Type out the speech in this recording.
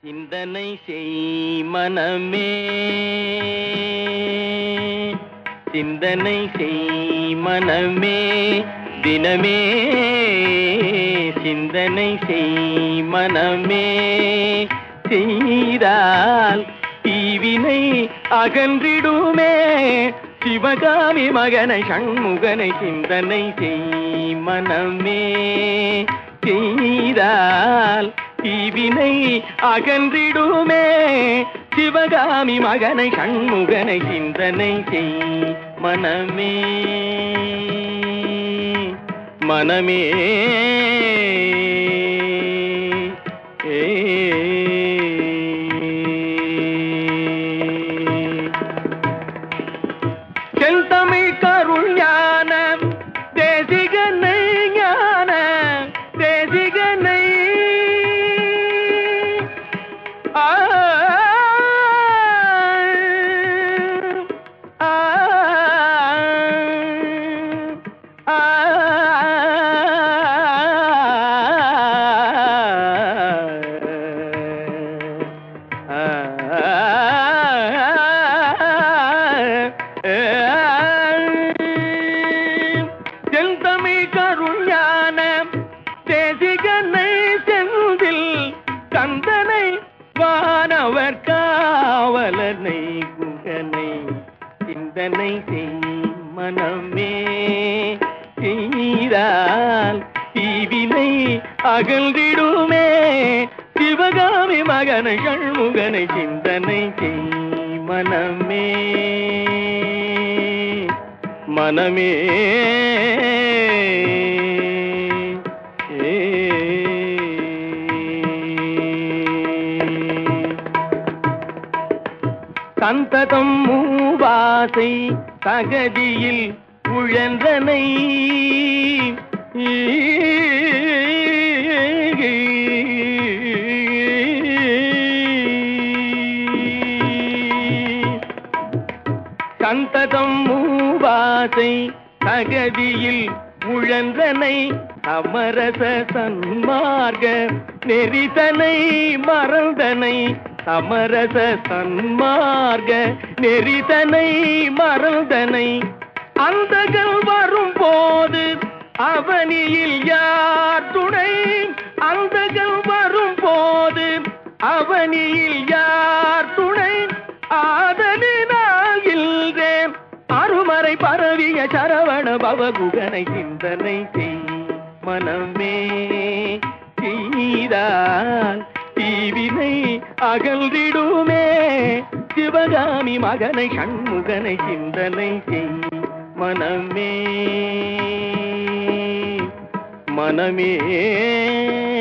சிந்தனை செய் மனமே சிந்தனை செய் மனமே தினமே சிந்தனை செய் மனமே செய்தால் தீவினை அகன்றிடுமே சிவகாமி மகனை சண்முகனை சிந்தனை செய் மனமே செய்தால் தீவினை அகன்றிடுமே சிவகாமி மகனை சண்முகனை சிந்தனை செய் மனமே மனமே ஏ செந்தமிழ் கருள் ஞான தேசிகனை ஞான தேசிகனை ஆ ஆ ஆ செந்தமிழ் கருள் ஞான தேசிகனை செந்தில் கந்தனை வானவர் காவலனை குகனை சிந்தனை செய் மனமே செய்தால் தீவினை அகழ்ந்திடுமே சிவகாமி மகனை சண்முகனை சிந்தனை செய் மனமே மனமே சந்ததம் மூவாசை தகதியில் உழன்றனை சந்ததம் மூவாசை தகதியில் உழன்றனை அமரச சன்மார்க நெறிதனை மறந்தனை சமரச சன்மார்க நெறிதனை மறந்தனை அந்தகள் வரும் போது அவனியில் யார் துணை அந்தகள் வரும் போது அவனியில் யார் துணை ஆதலினால் இல்றேன் அருமறை பரவிய சரவண பவகுகனை சிந்தனை செய் மனமே செய்தால் தீவினை அகன்றிடுமே சிவகாமி மகனை சண்முகனை சிந்தனை செய் மனமே மனமே